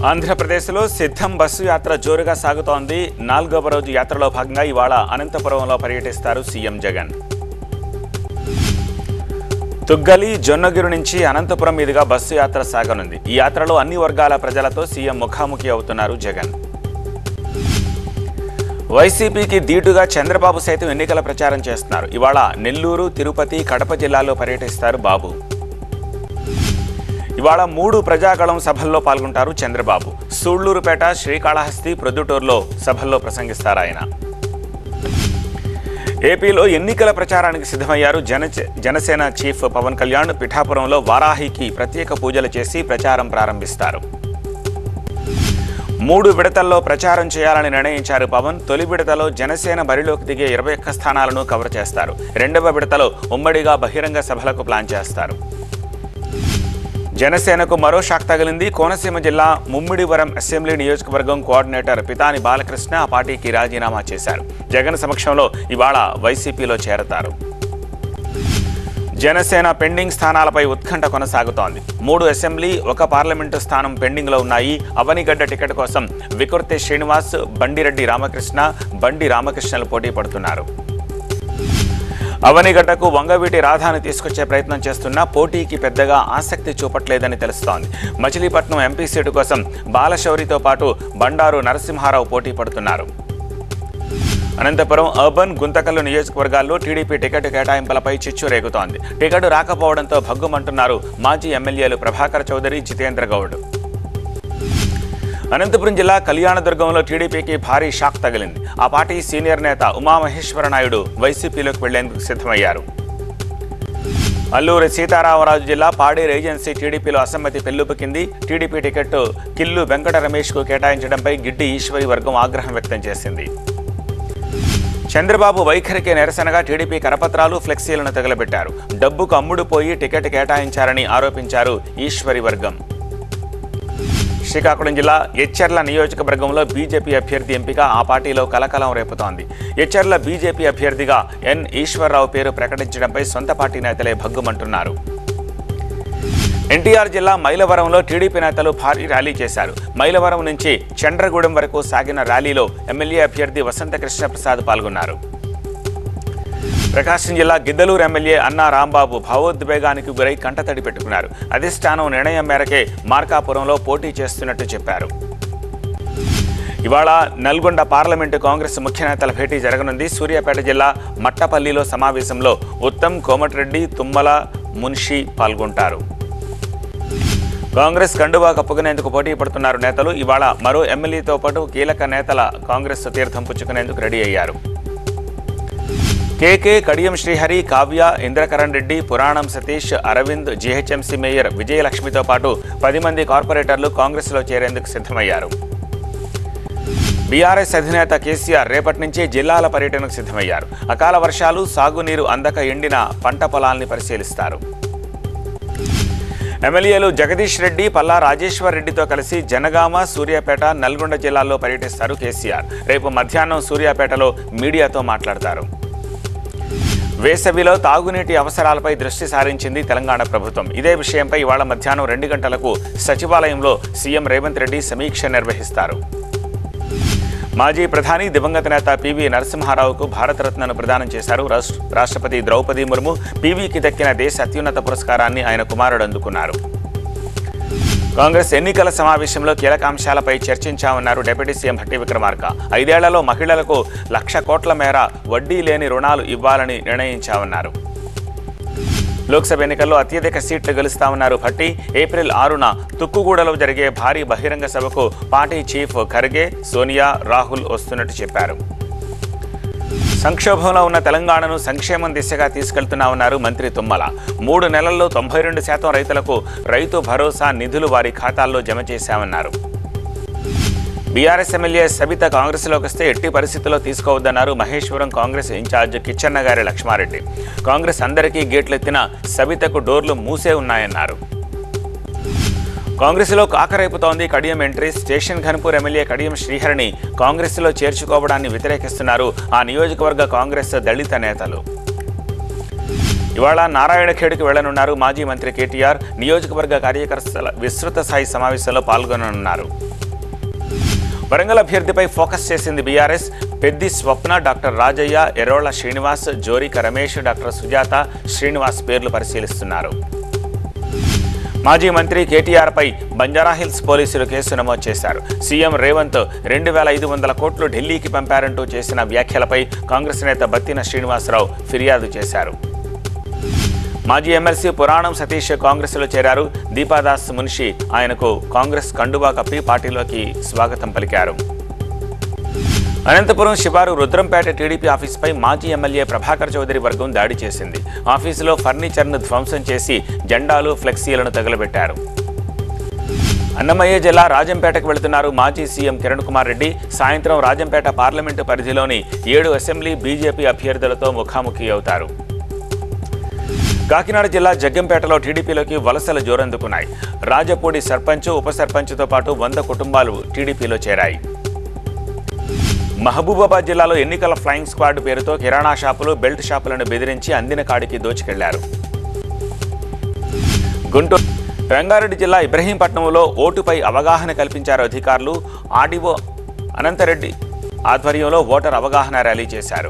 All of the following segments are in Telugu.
ఆంధ్రప్రదేశ్లో సిద్ధం బస్సు యాత్ర జోరుగా సాగుతోంది నాలుగవ రోజు యాత్రలో భాగంగా ఇవాళ అనంతపురంలో పర్యటిస్తారు సీఎం జగన్ తుగ్గలి జొన్నగిరి నుంచి అనంతపురం మీదుగా బస్సు యాత్ర సాగనుంది ఈ యాత్రలో అన్ని వర్గాల ప్రజలతో సీఎం ముఖాముఖి అవుతున్నారు జగన్ వైసీపీకి ధీటుగా చంద్రబాబు సైతం ఎన్నికల ప్రచారం చేస్తున్నారు ఇవాళ నెల్లూరు తిరుపతి కడప జిల్లాల్లో పర్యటిస్తారు బాబు ఇవాళ మూడు ప్రజాగళం సభల్లో పాల్గొంటారు చంద్రబాబు సూళ్లూరుపేట శ్రీకాళహస్తి ప్రొద్దుటూరులో సభల్లో ప్రసంగిస్తారు ఆయన ఏపీలో ఎన్నికల ప్రచారానికి సిద్ధమయ్యారు జన జనసేన చీఫ్ పవన్ కళ్యాణ్ పిఠాపురంలో వారాహికి ప్రత్యేక పూజలు చేసి ప్రచారం ప్రారంభిస్తారు మూడు విడతల్లో ప్రచారం చేయాలని నిర్ణయించారు పవన్ తొలి విడతలో జనసేన బరిలోకి దిగే ఇరవై ఒక్క స్థానాలను కవర్ చేస్తారు రెండవ విడతలో ఉమ్మడిగా బహిరంగ సభలకు ప్లాన్ చేస్తారు జనసేనకు మరో షాక్ తగిలింది కోనసీమ జిల్లా ముమ్మిడివరం అసెంబ్లీ నియోజకవర్గం కోఆర్డినేటర్ పితాని బాలకృష్ణ ఆ పార్టీకి రాజీనామా చేశారు జగన్ సమక్షంలో ఇవాళ వైసీపీలో చేరతారు జనసేన పెండింగ్ స్థానాలపై ఉత్కంఠ కొనసాగుతోంది మూడు అసెంబ్లీ ఒక పార్లమెంటు స్థానం పెండింగ్లో ఉన్నాయి అవనిగడ్డ టికెట్ కోసం వికుర్తి శ్రీనివాస్ బండిరెడ్డి రామకృష్ణ బండి రామకృష్ణలు పోటీ పడుతున్నారు అవనిగడ్డకు వంగవీటి రాధాను తీసుకొచ్చే ప్రయత్నం చేస్తున్నా పోటీకి పెద్దగా ఆసక్తి చూపట్లేదని తెలుస్తోంది మచిలీపట్నం ఎంపీ సీటు కోసం బాలశౌరితో పాటు బండారు నరసింహారావు పోటీ పడుతున్నారు అనంతపురం అర్బన్ గుంతకల్లు నియోజకవర్గాల్లో టీడీపీ టికెట్ కేటాయింపులపై చిచ్చు రేగుతోంది టికెట్ రాకపోవడంతో భగ్గుమంటున్నారు మాజీ ఎమ్మెల్యేలు ప్రభాకర్ చౌదరి జితేంద్ర గౌడ్ అనంతపురం జిల్లా కళ్యాణదుర్గంలో టీడీపీకి భారీ షాక్ తగిలింది ఆ పార్టీ సీనియర్ నేత ఉమామహేశ్వర నాయుడు వైసీపీలోకి వెళ్లేందుకు సిద్ధమయ్యారు అల్లూరి సీతారామరాజు జిల్లా పాడేరు ఏజెన్సీ టీడీపీలో అసమ్మతి పెల్లుపుకింది టీడీపీ టికెట్ కిల్లు వెంకట రమేష్కు కేటాయించడంపై గిడ్డి ఈశ్వరి వర్గం ఆగ్రహం వ్యక్తం చేసింది చంద్రబాబు వైఖరికి నిరసనగా టీడీపీ కరపత్రాలు ఫ్లెక్సీలను తగలబెట్టారు డబ్బుకు అమ్ముడుపోయి టికెట్ కేటాయించారని ఆరోపించారు ఈశ్వరి వర్గం శ్రీకాకుళం జిల్లా ఎచ్చెర్ల నియోజకవర్గంలో బీజేపీ అభ్యర్థి ఎంపిక ఆ పార్టీలో కలకలం రేపుతోంది ఎచ్చెర్ల బీజేపీ అభ్యర్థిగా ఎన్ ఈశ్వరరావు పేరు ప్రకటించడంపై సొంత పార్టీ నేతలే భగ్గుమంటున్నారు ఎన్టీఆర్ జిల్లా మైలవరంలో టీడీపీ నేతలు భారీ ర్యాలీ చేశారు మైలవరం నుంచి చండ్రగూడెం వరకు సాగిన ర్యాలీలో ఎమ్మెల్యే అభ్యర్థి వసంత కృష్ణప్రసాద్ పాల్గొన్నారు ప్రకాశం జిల్లా గిద్దలూరు ఎమ్మెల్యే అన్నా రాంబాబు భావోద్వేగానికి గురై కంటతడి పెట్టుకున్నారు అధిష్టానం నిర్ణయం మేరకే మార్కాపురంలో పోటీ చేస్తున్నట్టు చెప్పారు ఇవాళ నల్గొండ పార్లమెంటు కాంగ్రెస్ ముఖ్య నేతల భేటీ జరగనుంది సూర్యాపేట జిల్లా మట్టపల్లిలో సమావేశంలో ఉత్తమ్ కోమటిరెడ్డి తుమ్మల మున్షి పాల్గొంటారు కాంగ్రెస్ కండువా కప్పుకునేందుకు పోటీ పడుతున్నారు నేతలు ఇవాళ మరో ఎమ్మెల్యేతో పాటు కీలక నేతల కాంగ్రెస్ తీర్థం పుచ్చుకునేందుకు రెడీ అయ్యారు కేకే కడియం శ్రీహరి కావ్య ఇంద్రకరణ్ రెడ్డి పురాణం సతీష్ అరవింద్ జీహెచ్ఎంసీ మేయర్ విజయలక్ష్మితో పాటు పది మంది కార్పొరేటర్లు కాంగ్రెస్లో చేరేందుకు సిద్ధమయ్యారు బీఆర్ఎస్ అధినేత కేసీఆర్ రేపటి నుంచి జిల్లాల పర్యటనకు సిద్ధమయ్యారు అకాల వర్షాలు సాగునీరు అందక ఎండిన పంట పొలాల్ని పరిశీలిస్తారు ఎమ్మెల్యేలు జగదీష్ రెడ్డి పల్లా రాజేశ్వర్ రెడ్డితో కలిసి జనగామ సూర్యాపేట నల్గొండ జిల్లాల్లో పర్యటిస్తారు కేసీఆర్ రేపు మధ్యాహ్నం సూర్యాపేటలో మీడియాతో మాట్లాడతారు వేసవిలో తాగునీటి అవసరాలపై దృష్టి సారించింది తెలంగాణ ప్రభుత్వం ఇదే విషయంపై ఇవాళ మధ్యాహ్నం రెండు గంటలకు సచివాలయంలో సీఎం రేవంత్ రెడ్డి సమీక్ష నిర్వహిస్తారు మాజీ ప్రధాని దివంగత నేత పివి నరసింహారావుకు భారతరత్నను ప్రదానం చేశారు రాష్ట్ర- రాష్ట్రపతి ద్రౌపది ముర్ము పివికి దక్కిన దేశ అత్యున్నత పురస్కారాన్ని ఆయన కుమారుడు అందుకున్నారు కాంగ్రెస్ ఎన్నికల సమావేశంలో కీలక అంశాలపై చర్చించామన్నారు డిప్యూటీ సీఎం భట్టి విక్రమార్క ఐదేళ్లలో మహిళలకు లక్ష కోట్ల మేర వడ్డీ లేని రుణాలు ఇవ్వాలని నిర్ణయించామన్నారు లోక్సభ ఎన్నికల్లో అత్యధిక సీట్లు గెలుస్తామన్నారు భట్టి ఏప్రిల్ ఆరున తుక్కుగూడలో జరిగే భారీ బహిరంగ సభకు పార్టీ చీఫ్ ఖర్గే సోనియా రాహుల్ వస్తున్నట్టు చెప్పారు సంక్షోభంలో ఉన్న తెలంగాణను సంక్షేమం దిశగా తీసుకెళ్తున్నామన్నారు మంత్రి తుమ్మల మూడు నెలల్లో తొంభై రెండు శాతం రైతులకు రైతు భరోసా నిధులు వారి ఖాతాల్లో జమ చేశామన్నారు బీఆర్ఎస్ ఎమ్మెల్యే సబిత కాంగ్రెస్లోకి వస్తే ఎట్టి పరిస్థితుల్లో తీసుకోవద్దన్నారు మహేశ్వరం కాంగ్రెస్ ఇన్ఛార్జ్ కిచ్చన్న గారి లక్ష్మారెడ్డి కాంగ్రెస్ అందరికీ గేట్లెత్తిన సబితకు డోర్లు మూసే ఉన్నాయన్నారు కాంగ్రెస్లో కాకరేపుతోంది Kadiyam entry station Ghanpur MLA Kadiyam శ్రీహరిని కాంగ్రెస్లో చేర్చుకోవడాన్ని వ్యతిరేకిస్తున్నారు ఆ నియోజకవర్గ కాంగ్రెస్ దళిత నేతలు ఇవాళ నారాయణఖేడ్కి వెళ్లనున్నారు మాజీ మంత్రి కేటీఆర్ నియోజకవర్గ కార్యకర్తల విస్తృత స్థాయి సమావేశంలో పాల్గొననున్నారు వరంగల్ అభ్యర్థిపై ఫోకస్ చేసింది BRS Peddi Swapna doctor Rajaiah Errolla Srinivas Jorika Ramesh doctor Sujatha Srinivas పేర్లు పరిశీలిస్తున్నారు మాజీ మంత్రి కేటీఆర్పై బంజారాహిల్స్ పోలీసులు కేసు నమోదు చేశారు సీఎం రేవంత్ రెండు వేల ఐదు వందల కోట్లు ఢిల్లీకి పంపారంటూ చేసిన వ్యాఖ్యలపై కాంగ్రెస్ నేత బత్తిన శ్రీనివాసరావు ఫిర్యాదు చేశారు మాజీ ఎమ్మెల్సీ పురాణం సతీష్ కాంగ్రెస్లో చేరారు దీపాదాస్ మున్షి ఆయనకు కాంగ్రెస్ కండువా కప్పి పార్టీలోకి స్వాగతం పలికారు అనంతపురం శివారు రుద్రంపేట టీడీపీ ఆఫీసుపై మాజీ ఎమ్మెల్యే ప్రభాకర్ చౌదరి వర్గం దాడి చేసింది ఆఫీసులో ఫర్నిచర్ను ధ్వంసం చేసి జెండాలు ఫ్లెక్సీలను తగలబెట్టారు అన్నమయ్య జిల్లా రాజంపేటకు వెళుతున్నారు మాజీ సీఎం కిరణ్ కుమార్ రెడ్డి సాయంత్రం రాజంపేట పార్లమెంటు పరిధిలోని ఏడు అసెంబ్లీ బీజేపీ అభ్యర్థులతో ముఖాముఖి అవుతారు కాకినాడ జిల్లా జగ్గంపేటలో టీడీపీలోకి వలసలు జోరందుకున్నాయి రాజపూడి సర్పంచ్ ఉప సర్పంచ్తో పాటు వంద కుటుంబాలు టీడీపీలో చేరాయి మహబూబాబాద్ జిల్లాలో ఎన్నికల ఫ్లయింగ్ స్క్వాడ్ పేరుతో కిరాణా షాపులు బెల్ట్ షాపులను బెదిరించి అందిన కాడికి దోచుకెళ్లారు గుంటూరు రంగారెడ్డి జిల్లా ఇబ్రహీంపట్నంలో ఓటుపై అవగాహన కల్పించారు అధికారులు ఆర్డీఓ అనంతరెడ్డి ఆధ్వర్యంలో ఓటర్ అవగాహన ర్యాలీ చేశారు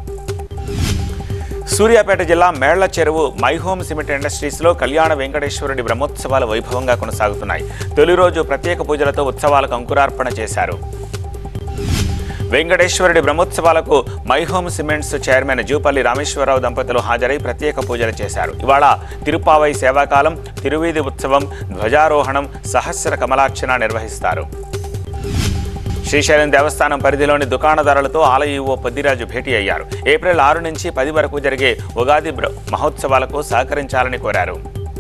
సూర్యాపేట జిల్లా మేళ్ల చెరువు మై హోమ్ సిమెంట్ ఇండస్ట్రీస్లో కళ్యాణ వెంకటేశ్వరుడి బ్రహ్మోత్సవాలు వైభవంగా కొనసాగుతున్నాయి తొలి రోజు ప్రత్యేక పూజలతో ఉత్సవాలకు అంకురార్పణ చేశారు వెంకటేశ్వరుడి బ్రహ్మోత్సవాలకు my home cements chairman Jupally Rameswara Rao దంపతులు హాజరై ప్రత్యేక పూజలు చేశారు ఇవాళ తిరుపావై సేవాకాలం తిరువీధి ఉత్సవం ధ్వజారోహణం సహస్ర కమలార్చన నిర్వహిస్తారు శ్రీశైలం దేవస్థానం పరిధిలోని దుకాణదారులతో ఆలయ ఈవో పొద్దిరాజు భేటీ అయ్యారు ఏప్రిల్ ఆరు నుంచి పది వరకు జరిగే ఉగాది బ్ర- మహోత్సవాలకు సహకరించాలని కోరారు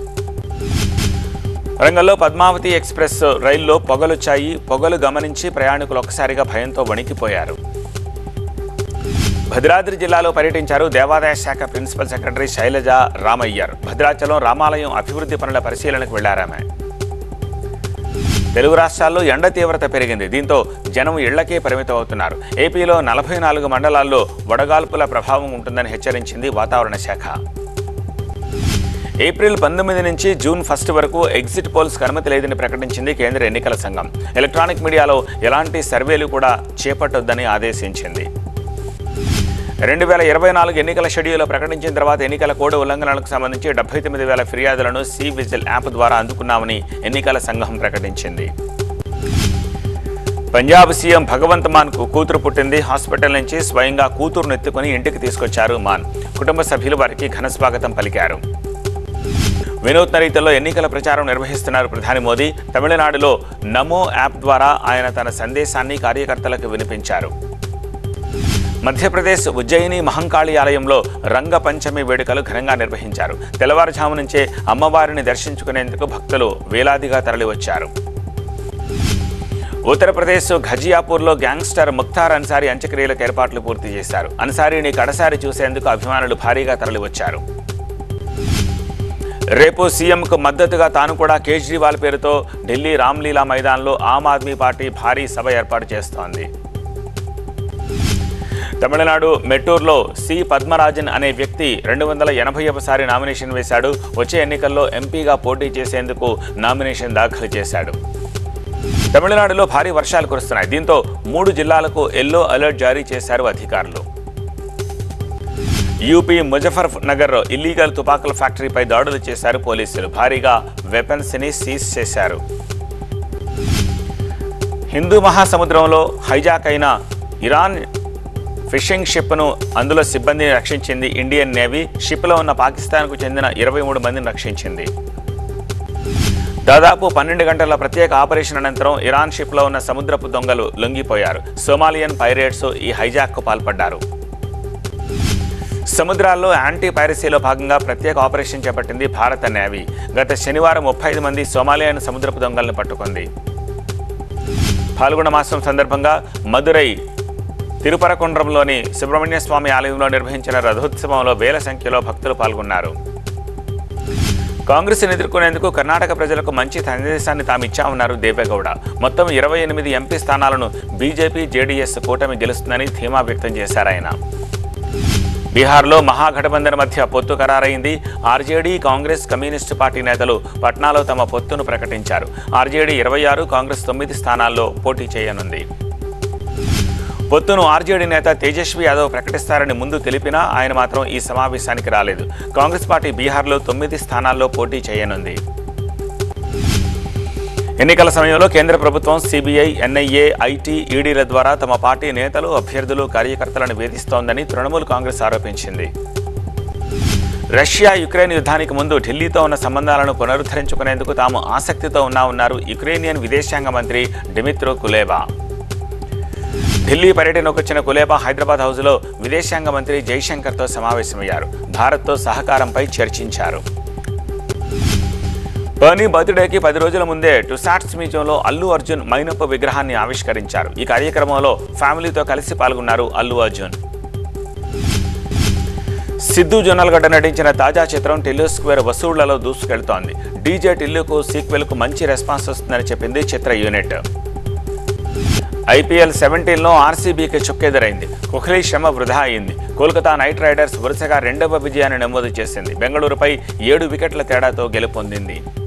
వరంగల్లో పద్మావతి ఎక్స్ప్రెస్ రైల్లో పొగలుచ్చాయి పొగలు గమనించి ప్రయాణికులు ఒక్కసారిగా భయంతో వణికిపోయారు భద్రాద్రి జిల్లాలో పర్యటించారు దేవాదాయ శాఖ ప్రిన్సిపల్ సెక్రటరీ శైలజ రామయ్యర్ భద్రాచలం రామాలయం అభివృద్ధి పనుల పరిశీలనకు వెళ్లారామె తెలుగు రాష్ట్రాల్లో ఎండ తీవ్రత పెరిగింది దీంతో జనం ఇళ్లకే పరిమితం అవుతున్నారు ఏపీలో నలభై నాలుగు మండలాల్లో వడగాల్పుల ప్రభావం ఉంటుందని హెచ్చరించింది వాతావరణ శాఖ ఏప్రిల్ పంతొమ్మిది నుంచి జూన్ ఫస్ట్ వరకు ఎగ్జిట్ పోల్స్కి అనుమతి లేదని ప్రకటించింది కేంద్ర ఎన్నికల సంఘం ఎలక్ట్రానిక్ మీడియాలో ఎలాంటి సర్వేలు కూడా చేపట్టొద్దని ఆదేశించింది రెండు వేల ఇరవై నాలుగు ఎన్నికల షెడ్యూల్ ప్రకటించిన తర్వాత ఎన్నికల కోడ్ ఉల్లంఘనలకు సంబంధించి డెబ్బై తొమ్మిది వేల ఫిర్యాదులను సి విజిల్ యాప్ ద్వారా అందుకున్నామని ఎన్నికల సంఘం ప్రకటించింది పంజాబ్ సీఎం భగవంత్ మాన్కు కూతురు పుట్టింది హాస్పిటల్ నుంచి స్వయంగా కూతురును ఎత్తుకుని ఇంటికి తీసుకొచ్చారు మాన్ కుటుంబ సభ్యులు వారికి ఘన స్వాగతం పలికారు వినూత్న రీతిలో ఎన్నికల ప్రచారం నిర్వహిస్తున్నారు ప్రధాని మోదీ తమిళనాడులో నమో యాప్ ద్వారా ఆయన తన సందేశాన్ని కార్యకర్తలకు వినిపించారు మధ్యప్రదేశ్ ఉజ్జయిని మహంకాళి ఆలయంలో రంగ పంచమి వేడుకలు ఘనంగా నిర్వహించారు తెల్లవారుజాము నుంచే అమ్మవారిని దర్శించుకునేందుకు భక్తులు వేలాదిగా తరలివచ్చారు ఉత్తరప్రదేశ్ ఘజియాపూర్లో గ్యాంగ్స్టర్ ముఖ్తార్ అన్సారీ అంత్యక్రియలకు ఏర్పాట్లు పూర్తి చేశారు అన్సారీని కడసారి చూసేందుకు అభిమానులు భారీగా తరలివచ్చారు రేపు సీఎంకు మద్దతుగా తాను కూడా కేజ్రీవాల్ పేరుతో ఢిల్లీ రామ్లీలా మైదాన్లో ఆమ్ ఆద్మీ పార్టీ భారీ సభ ఏర్పాటు చేస్తోంది తమిళనాడు మెట్టూర్లో సి పద్మరాజన్ అనే వ్యక్తి రెండు వందల ఎనభై ఒకసారి నామినేషన్ వేశాడు వచ్చే ఎన్నికల్లో ఎంపీగా పోటీ చేసేందుకు నామినేషన్ దాఖలు చేశాడు తమిళనాడులో భారీ వర్షాలు కురుస్తున్నాయి దీంతో మూడు జిల్లాలకు ఎల్లో అలర్ట్ జారీ చేశారు అధికారులు యూపీ ముజఫర్ నగర్ ఇల్లీగల్ తుపాకుల ఫ్యాక్టరీపై దాడులు చేశారు పోలీసులు భారీగా వెపన్స్ ని సీజ్ చేశారు హిందూ మహాసముద్రంలో హైజాక్ అయిన ఇరాన్ ఫిషింగ్ షిప్ను అందులో సిబ్బందిని రక్షించింది ఇండియన్ నేవీ షిప్లో ఉన్న పాకిస్తాన్కు చెందిన ఇరవై మూడు మందిని రక్షించింది దాదాపు పన్నెండు గంటల ప్రత్యేక ఆపరేషన్ అనంతరం ఇరాన్ షిప్లో ఉన్న సముద్రపు దొంగలు లొంగిపోయారు సోమాలియన్ పైరేట్స్ ఈ హైజాక్కు పాల్పడ్డారు సముద్రాల్లో యాంటీ పైరసీలో భాగంగా ప్రత్యేక ఆపరేషన్ చేపట్టింది భారత నేవీ గత శనివారం ముప్పై ఐదు మంది సోమాలియన్ సముద్రపు దొంగలను పట్టుకుంది పాల్గొన మాసం సందర్భంగా మదురై తిరుపరకుండ్రంలోని సుబ్రహ్మణ్య స్వామి ఆలయంలో నిర్వహించిన రథోత్సవంలో వేల సంఖ్యలో భక్తులు పాల్గొన్నారు కాంగ్రెస్ను ఎదుర్కొనేందుకు కర్ణాటక ప్రజలకు మంచి సందేశాన్ని తాము ఇచ్చామన్నారు దేవేగౌడ మొత్తం ఇరవై ఎనిమిది ఎంపీ స్థానాలను బీజేపీ జేడీఎస్ కూటమి గెలుస్తుందని ధీమా వ్యక్తం చేశారు ఆయన బీహార్లో మహాగఠబంధన్ మధ్య పొత్తు ఖరారైంది ఆర్జేడీ కాంగ్రెస్ కమ్యూనిస్టు పార్టీ నేతలు పట్నాలో తమ పొత్తును ప్రకటించారు ఆర్జేడీ ఇరవై ఆరు కాంగ్రెస్ తొమ్మిది స్థానాల్లో పోటీ చేయనుంది పొత్తును ఆర్జేడీ నేత తేజస్వి యాదవ్ ప్రకటిస్తారని ముందు తెలిపినా ఆయన మాత్రం ఈ సమావేశానికి రాలేదు కాంగ్రెస్ పార్టీ బీహార్లో తొమ్మిది స్థానాల్లో పోటీ చేయనుంది ఎన్నికల సమయంలో కేంద్ర ప్రభుత్వం సిబిఐ ఎన్ఐఏ ఐటీ ఈడీల ద్వారా తమ పార్టీ నేతలు అభ్యర్థులు కార్యకర్తలను వేధిస్తోందని తృణమూల్ కాంగ్రెస్ ఆరోపించింది రష్యా యుక్రెయిన్ యుద్ధానికి ముందు ఢిల్లీతో ఉన్న సంబంధాలను పునరుద్ధరించుకునేందుకు తాము ఆసక్తితో ఉన్నామన్నారు యుక్రేనియన్ విదేశాంగ మంత్రి డిమిత్రో కులేబా ఢిల్లీ పర్యటనకు వచ్చిన కులేబా హైదరాబాద్ హౌస్లో విదేశాంగ మంత్రి జైశంకర్తో సమావేశమయ్యారు భారత్తో సహకారంపై చర్చించారు బర్నీ బర్త్డేకి పది రోజుల ముందే టుసాట్స్ మ్యూజియంలో అల్లు అర్జున్ మైనప్ప విగ్రహాన్ని ఆవిష్కరించారు ఈ కార్యక్రమంలో ఫ్యామిలీతో కలిసి పాల్గొన్నారు అల్లు అర్జున్ సిద్ధు జొన్నలగడ్డ నటించిన తాజా చిత్రం టిల్లు స్క్వేర్ వసూళ్లలో దూసుకెళ్తోంది డీజే టిల్లుకు సీక్వెల్కు మంచి రెస్పాన్స్ వస్తుందని చెప్పింది చిత్ర యూనిట్ ఐపీఎల్ సెవెంటీన్లో ఆర్సీబీకి చుక్కెదురైంది కోహ్లీ శ్రమ వృధా అయింది కోల్కతా నైట్ రైడర్స్ వరుసగా రెండవ విజయాన్ని నమోదు చేసింది బెంగళూరుపై ఏడు వికెట్ల తేడాతో గెలుపొందింది